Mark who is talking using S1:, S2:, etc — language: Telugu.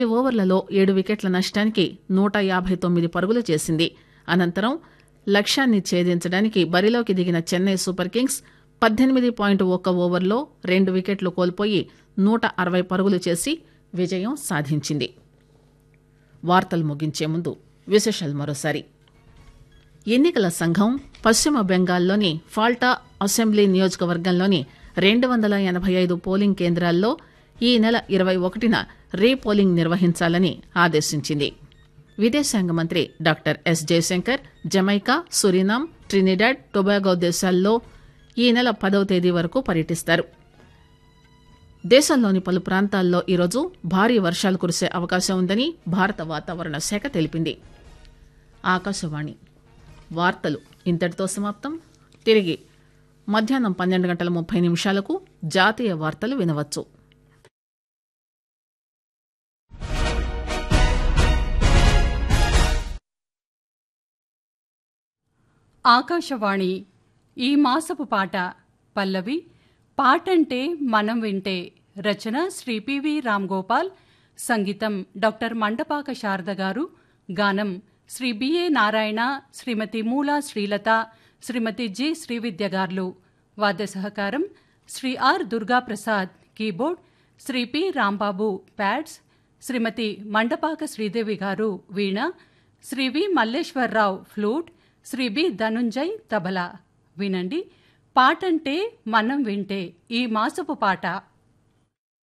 S1: ఓవర్లలో ఏడు వికెట్ల నష్టానికి నూట యాభై తొమ్మిది పరుగులు చేసింది అనంతరం లక్ష్యాన్ని ఛేదించడానికి బరిలోకి దిగిన చెన్నై సూపర్ కింగ్స్ పద్దెనిమిది పాయింట్ ఒక్క ఓవర్లో రెండు వికెట్లు కోల్పోయి నూట అరవై పరుగులు చేసి విజయం సాధించింది వార్తలు ముగించే ముందు విశేషాలు మరోసారి ఎన్నికల సంఘం పశ్చిమ బెంగాల్లోని ఫాల్టా అసెంబ్లీ నియోజకవర్గంలోని రెండు వందల ఎనభై ఐదు పోలింగ్ కేంద్రాల్లో ఈ నెల ఇరవై ఒకటిన రీపోలింగ్ నిర్వహించాలని ఆదేశించింది విదేశాంగ మంత్రి doctor S Jaishankar Jamaica Suriname Trinidad Tobago దేశాల్లో ఈ నెల పదవ తేదీ వరకు పర్యటిస్తారు దేశంలోని పలు ప్రాంతాల్లో ఈరోజు భారీ వర్షాలు కురిసే అవకాశం ఉందని భారత వాతావరణ శాఖ తెలిపింది ఆకాశవాణి వార్తలు ఇంతటితో సమాప్తం తిరిగి మధ్యాహ్నం పన్నెండు గంటల ముప్పై నిమిషాలకు జాతీయ వార్తలు వినవచ్చు
S2: ఆకాశవాణి ఈ మాసపు పాట పల్లవి పాటంటే మనం వింటే రచన శ్రీ పివి రామ్ గోపాల్ సంగీతం డాక్టర్ మండపాక శారద గారు గానం శ్రీ బిఏ నారాయణ శ్రీమతి మూలా శ్రీలత శ్రీమతి జి శ్రీవిద్య గార్లు వాద్య సహకారం Shri R Durgaprasad keyboard Shri P Rambabu pads Shrimati Mandapaka Sridevi garu veena Shri V Malleswara Rao flute Shri B Dhananjay tabla వినండి పాటంటే మనం వింటే ఈ మాసపు పాట